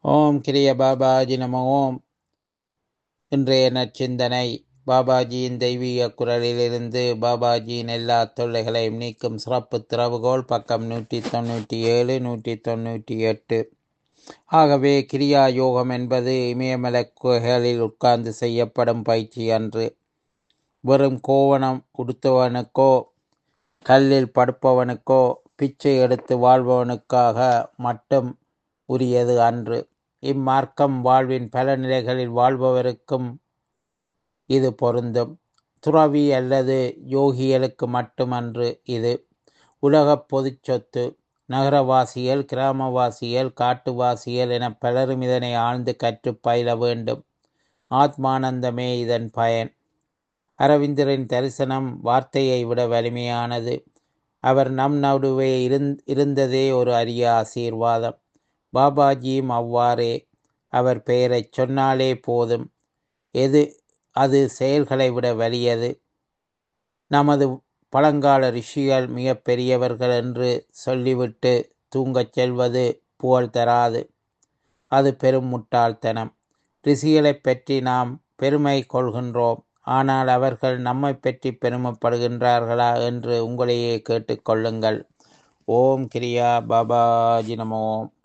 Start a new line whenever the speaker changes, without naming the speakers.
ஓம் கிரிய பாபாஜி நம ஓம் இன்றைய நற்சிந்தனை பாபாஜியின் தெய்வீக குரலிலிருந்து பாபாஜியின் எல்லா தொல்லைகளையும் நீக்கும் சிறப்பு திறவுகோல் பக்கம் நூற்றி தொண்ணூற்றி ஏழு நூற்றி தொண்ணூற்றி எட்டு ஆகவே கிரியா யோகம் என்பது இமயமல குகைகளில் உட்கார்ந்து செய்யப்படும் பயிற்சி அன்று வெறும் கோவணம் உடுத்தவனுக்கோ கல்லில் படுப்பவனுக்கோ பிச்சை எடுத்து வாழ்பவனுக்காக மட்டும் உரியது அன்று இம்மார்க்கம் வாழ்வின் பல நிலைகளில் வாழ்பவருக்கும் இது பொருந்தும் துறவி அல்லது யோகிகளுக்கு மட்டுமன்று இது உலகப் பொதுச் சொத்து நகரவாசிகள் கிராமவாசிகள் காட்டுவாசிகள் என பலரும் இதனை ஆழ்ந்து கற்று பயில வேண்டும் ஆத்மானந்தமே இதன் பயன் அரவிந்தரின் தரிசனம் வார்த்தையை விட வலிமையானது அவர் நம் நடுவே இருந்ததே ஒரு அரிய ஆசீர்வாதம் பாபாஜியும் அவ்வாறே அவர் பெயரைச் சொன்னாலே போதும் எது அது செயல்களை விட வலியது நமது பழங்கால ரிஷிகள் மிக பெரியவர்கள் என்று சொல்லிவிட்டு தூங்கச் செல்வது புகழ் தராது அது பெரும் முட்டாள்தனம் ரிஷிகளைப் பற்றி நாம் பெருமை கொள்கின்றோம் ஆனால் அவர்கள் நம்மை பற்றி பெருமைப்படுகின்றார்களா என்று உங்களையே கேட்டுக்கொள்ளுங்கள் ஓம் கிரியா பாபாஜி நமோம்